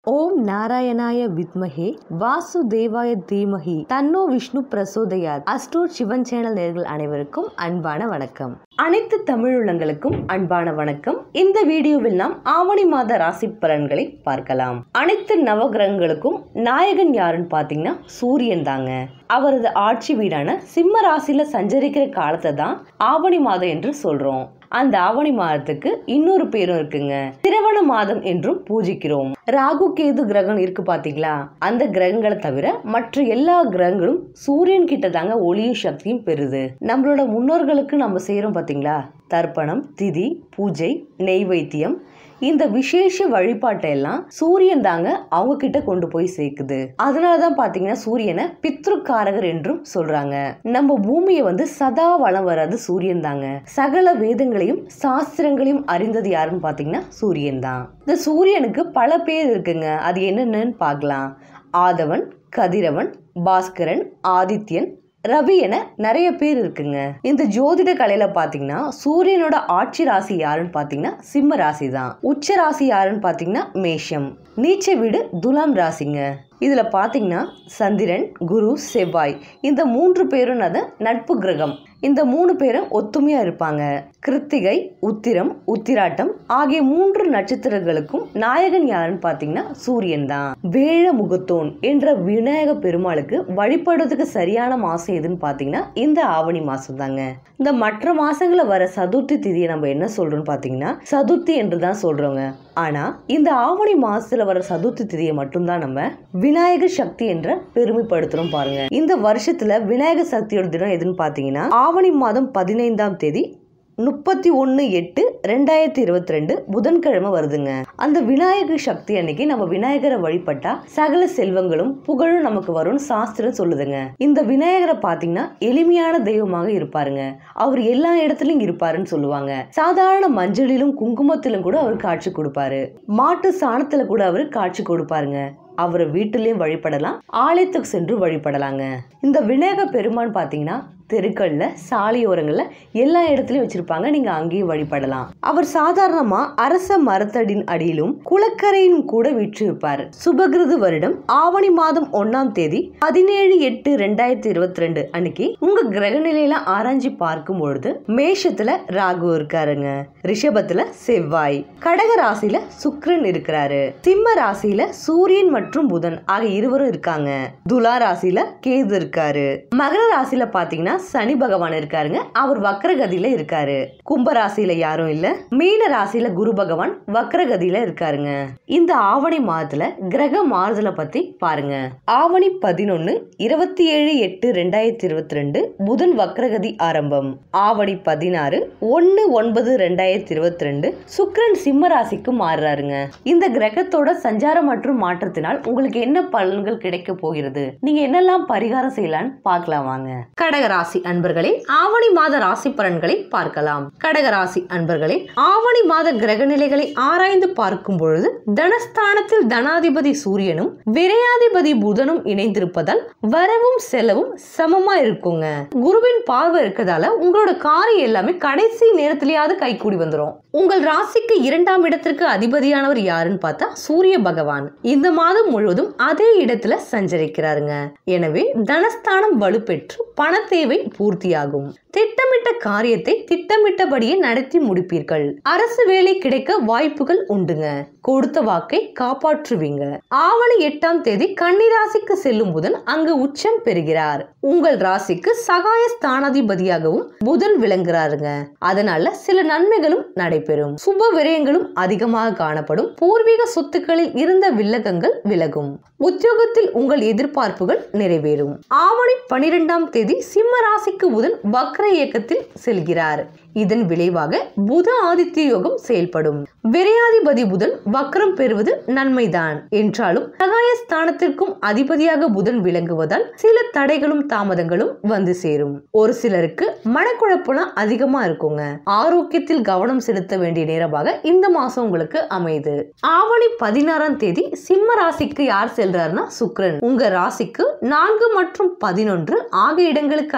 ஓம் நாராயணாய வித்மஹே வாசுதேவாய தீமஹி தன்னோ விஷ்ணு பிரசோதயாத் அஸ்ட்ரோட் சிவன் சேனல் நேர்கள் அனைவருக்கும் அன்பான வணக்கம் அனைத்து தமிழுள்ளங்களுக்கும் அன்பான வணக்கம் இந்த வீடியோவில் நாம் ஆவணி மாத ராசி பலன்களை பார்க்கலாம் அனைத்து நவகிரகங்களுக்கும் நாயகன் யாருன்னு பார்த்தீங்கன்னா சூரியன் தாங்க அவரது ஆட்சி வீடான சிம்ம ராசியில சஞ்சரிக்கிற காலத்தை தான் ஆவணி மாதம் என்று சொல்றோம் அந்த ஆவணி மாதத்துக்கு இன்னொரு பேரும் இருக்குங்க திரவண மாதம் என்றும் பூஜிக்கிறோம் ராகு கேது கிரகம் இருக்கு பாத்தீங்களா அந்த கிரகங்களை தவிர மற்ற எல்லா கிரகங்களும் சூரியன் கிட்ட தாங்க ஒளியும் சக்தியும் பெறுது நம்மளோட முன்னோர்களுக்கு நம்ம செய்யறோம் பாத்தீங்களா தர்ப்பணம் திதி பூஜை நெய்வேத்தியம் இந்த விசேஷ வழிபாட்டை எல்லாம் சூரியன் தாங்க அவங்க கிட்ட கொண்டு போய் சேர்க்குது அதனாலதான் பாத்தீங்கன்னா சூரியனை பித்ருக்காரகர் என்றும் சொல்றாங்க நம்ம பூமியை வந்து சதா வளம் வராது சூரியன் தாங்க சகல வேதங்களையும் சாஸ்திரங்களையும் அறிந்தது யாருன்னு பாத்தீங்கன்னா சூரியன் தான் இந்த சூரியனுக்கு பல பேர் இருக்குங்க அது என்னென்னு பார்க்கலாம் ஆதவன் கதிரவன் பாஸ்கரன் ஆதித்யன் ரவி என நிறைய பேர் இருக்குங்க இந்த ஜோதிட கலையில பாத்தீங்கன்னா சூரியனோட ஆட்சி ராசி யாருன்னு பாத்தீங்கன்னா சிம்ம ராசி தான் உச்ச ராசி யாருன்னு பாத்தீங்கன்னா மேஷம் நீச்ச வீடு துலாம் ராசிங்க இதுல பாத்தீங்கன்னா சந்திரன் குரு செவ்வாய் இந்த மூன்று பேரும் அது நட்பு கிரகம் இந்த மூணு பேரும் ஒத்துமையா இருப்பாங்க கிருத்திகை உத்திரம் உத்திராட்டம் ஆகிய மூன்று நட்சத்திரங்களுக்கும் நாயகன் யாருன்னு பாத்தீங்கன்னா சூரியன் தான் வேழ முகத்தோன் என்ற விநாயக பெருமாளுக்கு வழிபடுறதுக்கு சரியான மாசம் எதுன்னு பாத்தீங்கன்னா இந்த ஆவணி மாசம் தாங்க இந்த மற்ற மாசங்கள வர சதுர்த்தி திதியை நம்ம என்ன சொல்றோம்னு பாத்தீங்கன்னா சதுர்த்தி என்று தான் சொல்றோங்க ஆனா இந்த ஆவணி மாசத்துல வர சதுர்த்தி திதியை மட்டும்தான் நம்ம விநாயகர் சக்தி என்ற பெருமைப்படுத்துறோம் பாருங்க இந்த வருஷத்துல விநாயகர் சக்தியோட தினம் எதுன்னு பாத்தீங்கன்னா ஆவணி மாதம் பதினைந்தாம் தேதி முப்பத்தி ஒன்று எட்டு ரெண்டாயிரத்தி இருபத்தி ரெண்டு புதன்கிழமை வருதுங்க அந்த விநாயகர் சக்தி அன்னைக்கு நம்ம விநாயகரை வழிபட்டா சகல செல்வங்களும் புகழும் நமக்கு வரும்னு சாஸ்திரம் சொல்லுதுங்க இந்த விநாயகரை பாத்தீங்கன்னா எளிமையான தெய்வமாக இருப்பாருங்க அவர் எல்லா இடத்துலயும் இருப்பாருன்னு சொல்லுவாங்க சாதாரண மஞ்சளிலும் குங்குமத்திலும் கூட அவர் காட்சி கொடுப்பாரு மாட்டு சாணத்துல கூட அவர் காட்சி கொடுப்பாருங்க அவரை வீட்டிலையும் வழிபடலாம் ஆலயத்துக்கு சென்று வழிபடலாங்க இந்த விநாயக பெருமான் பார்த்தீங்கன்னா தெருக்கள்ல சாலையோரங்கள்ல எல்லா இடத்துலயும் வச்சிருப்பாங்க நீங்க அங்கேயும் வழிபடலாம் அவர் சாதாரணமா அரச மரத்தடின் அடியிலும் குளக்கரையிலும் கூட விற்றிருப்பார் சுபகிருது வருடம் ஆவணி மாதம் ஒன்னாம் தேதி பதினேழு எட்டு ரெண்டாயிரத்தி இருபத்தி ரெண்டு அன்னைக்கு உங்க கிரக நிலையில ஆராய்ச்சி பார்க்கும் பொழுது மேஷத்துல ராகு இருக்காருங்க ரிஷபத்துல செவ்வாய் கடக ராசியில சுக்கிரன் இருக்கிறாரு சிம்ம ராசியில சூரியன் மற்றும் புதன் ஆகிய இருவரும் இருக்காங்க துலா ராசியில கேது இருக்காரு மகர ராசியில பாத்தீங்கன்னா சனி பகவான் இருக்காருங்க அவர் வக்ரகதியில இருக்காரு கும்ப ராசியில யாரும் இல்ல மீன ராசியில குரு பகவான் வக்ரகதியில இருக்காருங்க இந்த ஆவணி மாதத்துல கிரக மாறுதலை பத்தி பாருங்க ஆவணி பதினொன்னு இருபத்தி ஏழு எட்டு ரெண்டாயிரத்தி இருபத்தி ரெண்டு புதன் வக்ரகதி ஆரம்பம் ஆவணி பதினாறு ஒன்னு ஒன்பது ரெண்டாயிரத்தி இருபத்தி ரெண்டு சுக்கிரன் சிம்ம ராசிக்கு மாறுறாருங்க இந்த கிரகத்தோட சஞ்சாரம் மற்றும் மாற்றத்தினால் உங்களுக்கு என்ன பலன்கள் கிடைக்க போகிறது நீங்க என்னெல்லாம் பரிகாரம் செய்யலாம்னு பார்க்கலாம் வாங்க கடகராசி அன்பர்களே ஆவணி மாத ராசி பலன்களை பார்க்கலாம் கடகராசி அன்பர்களே ஆவணி மாத கிரக நிலைகளை ஆராய்ந்து பார்க்கும் பொழுது தனஸ்தானத்தில் தனாதிபதி சூரியனும் விரையாதிபதி புதனும் இணைந்திருப்பதால் வரவும் செலவும் சமமா இருக்குங்க குருவின் பார்வை இருக்கிறதால உங்களோட காரியம் எல்லாமே கடைசி நேரத்திலேயாவது கைகூடி வந்துடும் உங்கள் ராசிக்கு இரண்டாம் இடத்திற்கு அதிபதியானவர் யாருன்னு பார்த்தா சூரிய பகவான் இந்த மாதம் முழுவதும் அதே இடத்துல சஞ்சரிக்கிறாருங்க எனவே தனஸ்தானம் வலுப்பெற்று பண தேவை பூர்த்தியாகும் திட்டமிட்ட காரியத்தை திட்டமிட்டபடியே நடத்தி முடிப்பீர்கள் அரசு வேலை கிடைக்க வாய்ப்புகள் உண்டுங்க கொடுத்த வாக்கை காப்பாற்றுவீங்க ஆவணி எட்டாம் தேதி கன்னிராசிக்கு செல்லும் புதன் அங்கு உச்சம் பெறுகிறார் உங்கள் ராசிக்கு சகாய ஸ்தானாதிபதியாகவும் புதன் விளங்குறாருங்க அதனால சில நன்மைகளும் நடைபெறும் சுப விரயங்களும் அதிகமாக காணப்படும் பூர்வீக சொத்துக்களில் இருந்த வில்லகங்கள் விலகும் உத்தியோகத்தில் உங்கள் எதிர்பார்ப்புகள் நிறைவேறும் ஆவணி பனிரெண்டாம் தேதி சிம்ம ராசிக்கு புதன் வக்ர இயக்கத்தில் செல்கிறார் இதன் விளைவாக புத ஆதித்ய யோகம் செயல்படும் விரையாதிபதி புதன் வக்ரம் பெறுவது நன்மைதான் என்றாலும் சகாய ஸ்தானத்திற்கும் அதிபதியாக புதன் விளங்குவதால் சில தடைகளும் தாமதங்களும் வந்து சேரும் ஒரு சிலருக்கு மனக்குழப்பம் அதிகமா இருக்குங்க ஆரோக்கியத்தில் கவனம் செலுத்த வேண்டிய நேரமாக இந்த மாசம் உங்களுக்கு அமையுது ஆவணி பதினாறாம் தேதி சிம்ம ராசிக்கு யார் செல்றாருன்னா சுக்கிரன் உங்க ராசிக்கு நான்கு மற்றும் பதினொன்று ஆகிய இடங்களுக்கு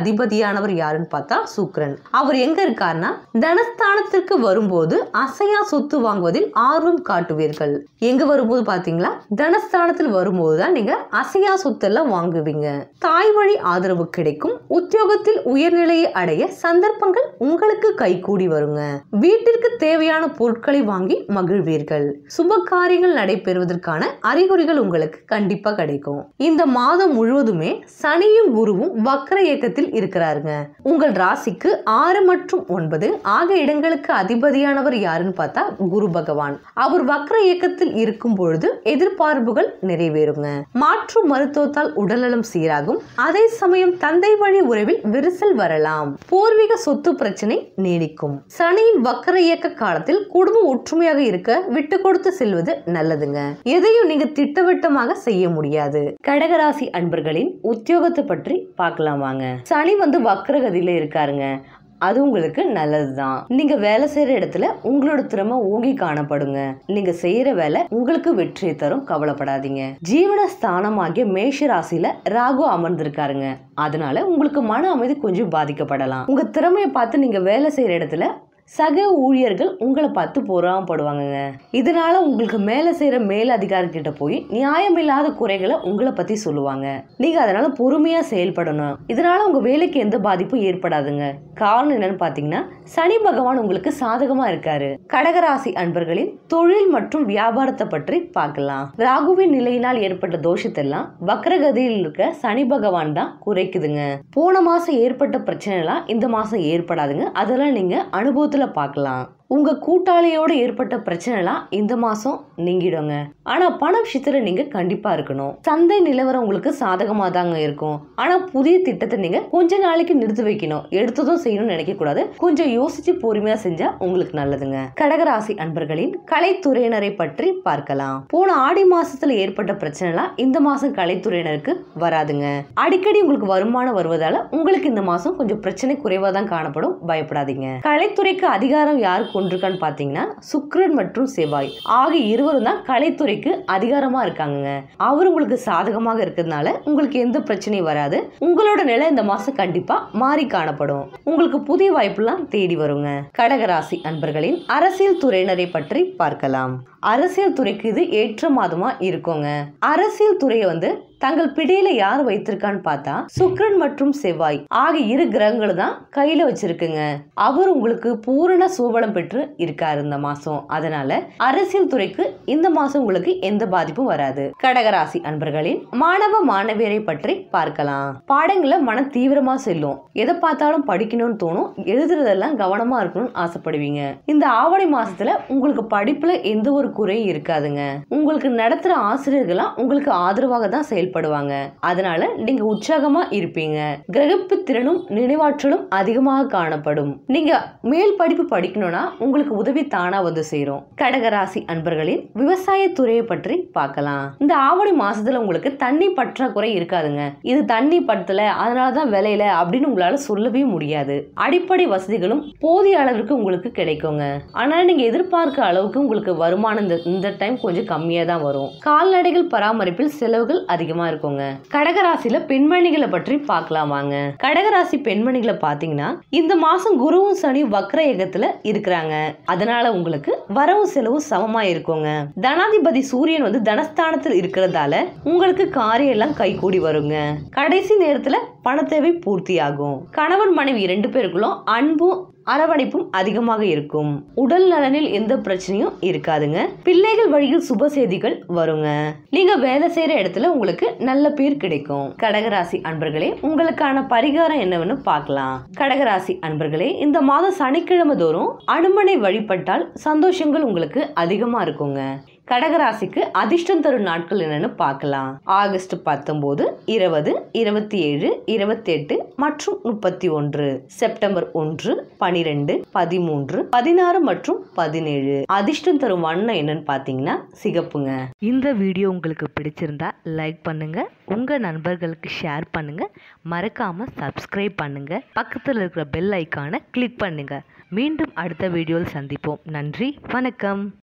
அதிபதியானவர் யாருன்னு பார்த்தா சுக்கிரன் அவர் எங்க இருக்காருன்னா தனஸ்தானத்திற்கு வரும்போது அசையா சொத்து வாங்குவதில் ஆர்வம் காட்டுவீர்கள் எங்க வரும்போது பாத்தீங்களா தனஸ்தானத்தில் வரும்போது தான் நீங்க அசையா சொத்தெல்லாம் வாங்குவீங்க தாய் வழி ஆதரவு கிடைக்கும் உத்தியோகத்தில் உயர்நிலையை அடைய சந்தர்ப்பங்கள் உங்களுக்கு கைகூடி வருங்க வீட்டிற்கு தேவையான பொருட்களை வாங்கி மகிழ்வீர்கள் சுப காரியங்கள் நடைபெறுவதற்கான அறிகுறிகள் உங்களுக்கு கண்டிப்பா கிடைக்கும் இந்த மாதம் முழுவதுமே சனியும் குருவும் வக்கர இயக்கத்தில் இருக்கிறாருங்க உங்கள் ராசிக்கு ஆறு மற்றும் ஒன்பது ஆக இடங்களுக்கு அதிபதியானவர் யாருன்னு பார்த்தா குரு பகவான் அவர் வக்கர இயக்கத்தில் இருக்கும் பொழுது எதிர்பார்ப்புகள் நிறைவேறுங்க மாற்று மருத்துவத்தால் உடல்நலம் சீராகும் அதே சமயம் தந்தை வழி உறவில் விரிசல் வரலாம் பூர்வீக சொத்து பிரச்சனை நீடிக்கும் சனியின் வக்கர இயக்க காலத்தில் குடும்பம் ஒற்றுமையாக இருக்க விட்டு கொடுத்து செல்வது நல்லதுங்க எதையும் நீங்க திட்டவட்டமாக செய்ய முடியாது கடகராசி அன்பர்களின் உத்தியோகத்தை பற்றி பார்க்கலாம் வாங்க சனி வந்து வக்கரகதியில இருக்காருங்க அது உங்களுக்கு நல்லதுதான் நீங்க வேலை செய்யற இடத்துல உங்களோட திறமை ஓங்கி காணப்படுங்க நீங்க செய்யற வேலை உங்களுக்கு வெற்றியை தரும் கவலைப்படாதீங்க ஜீவன ஸ்தானமாகிய மேஷ ராசியில ராகு அமர்ந்திருக்காருங்க அதனால உங்களுக்கு மன அமைதி கொஞ்சம் பாதிக்கப்படலாம் உங்க திறமையை பார்த்து நீங்க வேலை செய்யற இடத்துல சக ஊழியர்கள் உங்களை பார்த்து பொறாமப்படுவாங்கங்க இதனால உங்களுக்கு மேலே செய்கிற மேல் அதிகாரிகிட்ட போய் நியாயமில்லாத குறைகளை உங்களை பற்றி சொல்லுவாங்க நீங்கள் அதனால பொறுமையாக செயல்படணும் இதனால உங்கள் வேலைக்கு எந்த பாதிப்பும் ஏற்படாதுங்க காரணம் என்னன்னு பார்த்தீங்கன்னா சனி பகவான் உங்களுக்கு சாதகமாக இருக்காரு கடகராசி அன்பர்களின் தொழில் மற்றும் வியாபாரத்தை பற்றி பார்க்கலாம் ராகுவின் நிலையினால் ஏற்பட்ட தோஷத்தெல்லாம் வக்ரகதியில் இருக்க சனி பகவான் தான் குறைக்குதுங்க போன மாசம் ஏற்பட்ட பிரச்சனை எல்லாம் இந்த மாசம் ஏற்படாதுங்க அதெல்லாம் நீங்க அனுபவத்துல பார்க்கலாம் உங்க கூட்டாளியோட ஏற்பட்ட பிரச்சனைலாம் இந்த மாசம் நீங்கிடுங்க ஆனா பண விஷயத்துல நீங்க கண்டிப்பா இருக்கணும் சந்தை நிலவரம் உங்களுக்கு சாதகமா தாங்க இருக்கும் ஆனா புதிய திட்டத்தை நீங்க கொஞ்ச நாளைக்கு நிறுத்தி வைக்கணும் எடுத்ததும் செய்யணும்னு நினைக்க கூடாது கொஞ்சம் யோசிச்சு பொறுமையா செஞ்சா உங்களுக்கு நல்லதுங்க கடகராசி அன்பர்களின் கலைத்துறையினரை பற்றி பார்க்கலாம் போன ஆடி மாசத்துல ஏற்பட்ட பிரச்சனைலாம் இந்த மாசம் கலைத்துறையினருக்கு வராதுங்க அடிக்கடி உங்களுக்கு வருமானம் வருவதால உங்களுக்கு இந்த மாசம் கொஞ்சம் பிரச்சனை குறைவா தான் காணப்படும் பயப்படாதீங்க கலைத்துறைக்கு அதிகாரம் யார் கொண்டிருக்கான்னு பாத்தீங்கன்னா சுக்கிரன் மற்றும் செவ்வாய் ஆகிய இருவரும் தான் கலைத்துறைக்கு அதிகாரமா இருக்காங்க அவர் உங்களுக்கு சாதகமாக இருக்கிறதுனால உங்களுக்கு எந்த பிரச்சனையும் வராது உங்களோட நிலை இந்த மாசம் கண்டிப்பா மாறி காணப்படும் உங்களுக்கு புதிய வாய்ப்புலாம் தேடி வருங்க கடகராசி அன்பர்களின் அரசியல் துறையினரை பற்றி பார்க்கலாம் அரசியல் துறைக்கு இது ஏற்ற மாதமா இருக்குங்க அரசியல் துறையை வந்து தங்கள் பிடியில யார் வைத்திருக்கான்னு பார்த்தா சுக்கிரன் மற்றும் செவ்வாய் ஆகிய இரு கிரகங்கள் தான் கையில வச்சிருக்குங்க அவர் உங்களுக்கு பூரண சூபலம் பெற்று இருக்காரு இந்த மாசம் அதனால அரசியல் துறைக்கு இந்த மாசம் உங்களுக்கு எந்த பாதிப்பும் வராது கடகராசி அன்பர்களின் மாணவ மாணவியரை பற்றி பார்க்கலாம் பாடங்களை மன தீவிரமா செல்லும் எதை பார்த்தாலும் படிக்கணும்னு தோணும் எழுதுறதெல்லாம் கவனமா இருக்கணும்னு ஆசைப்படுவீங்க இந்த ஆவணி மாசத்துல உங்களுக்கு படிப்புல எந்த ஒரு குறையும் இருக்காதுங்க உங்களுக்கு நடத்துற ஆசிரியர்கள்லாம் உங்களுக்கு ஆதரவாக தான் செயல்படுவாங்க அதனால நீங்க உற்சாகமா இருப்பீங்க கிரகிப்பு திறனும் நினைவாற்றலும் அதிகமாக காணப்படும் நீங்க மேல் படிப்பு படிக்கணும்னா உங்களுக்கு உதவி தானா வந்து சேரும் கடகராசி அன்பர்களின் விவசாய துறையை பற்றி பார்க்கலாம் இந்த ஆவணி மாசத்துல உங்களுக்கு தண்ணி பற்றாக்குறை இருக்காதுங்க இது தண்ணி பத்தல அதனாலதான் விலையில அப்படின்னு உங்களால சொல்லவே முடியாது அடிப்படை வசதிகளும் போதிய அளவிற்கு உங்களுக்கு கிடைக்குங்க ஆனா நீங்க எதிர்பார்க்க அளவுக்கு உங்களுக்கு வருமானம் இந்த இந்த டைம் கொஞ்சம் கம்மியா தான் வரும் கால்நடைகள் பராமரிப்பில் செலவுகள் அதிகமா இருக்குங்க கடகராசியில பெண்மணிகளை பற்றி பார்க்கலாம் வாங்க கடகராசி பெண்மணிகளை பாத்தீங்கன்னா இந்த மாசம் குருவும் சனி வக்ர யகத்துல இருக்கிறாங்க அதனால உங்களுக்கு வரவு செலவு சமமா இருக்குங்க தனாதிபதி சூரியன் வந்து தனஸ்தானத்தில் இருக்கிறதால உங்களுக்கு காரியம் எல்லாம் கைகூடி வருங்க கடைசி நேரத்துல பண தேவை பூர்த்தியாகும் கணவன் மனைவி ரெண்டு பேருக்குள்ளும் அன்பும் அரவணைப்பும் அதிகமாக இருக்கும் உடல் நலனில் எந்த பிரச்சனையும் இருக்காதுங்க பிள்ளைகள் வழியில் சுப செய்திகள் வருங்க நீங்க வேலை செய்யற இடத்துல உங்களுக்கு நல்ல பேர் கிடைக்கும் கடகராசி அன்பர்களே உங்களுக்கான பரிகாரம் என்னவென்னு பார்க்கலாம் கடகராசி அன்பர்களே இந்த மாதம் சனிக்கிழமை தோறும் அனுமனை வழிபட்டால் சந்தோஷங்கள் உங்களுக்கு அதிகமா இருக்குங்க கடகராசிக்கு அதிர்ஷ்டம் தரும் நாட்கள் என்னன்னு பார்க்கலாம் ஆகஸ்ட் பத்தொன்பது இருபது இருபத்தி ஏழு இருபத்தி எட்டு மற்றும் முப்பத்தி ஒன்று செப்டம்பர் ஒன்று பனிரெண்டு பதிமூன்று பதினாறு மற்றும் பதினேழு அதிர்ஷ்டம் தரும் வண்ணம் என்னன்னு பார்த்தீங்கன்னா சிகப்புங்க இந்த வீடியோ உங்களுக்கு பிடிச்சிருந்தா லைக் பண்ணுங்க உங்க நண்பர்களுக்கு ஷேர் பண்ணுங்க மறக்காம சப்ஸ்கிரைப் பண்ணுங்க பக்கத்தில் இருக்கிற பெல் ஐக்கானை கிளிக் பண்ணுங்க மீண்டும் அடுத்த வீடியோவில் சந்திப்போம் நன்றி வணக்கம்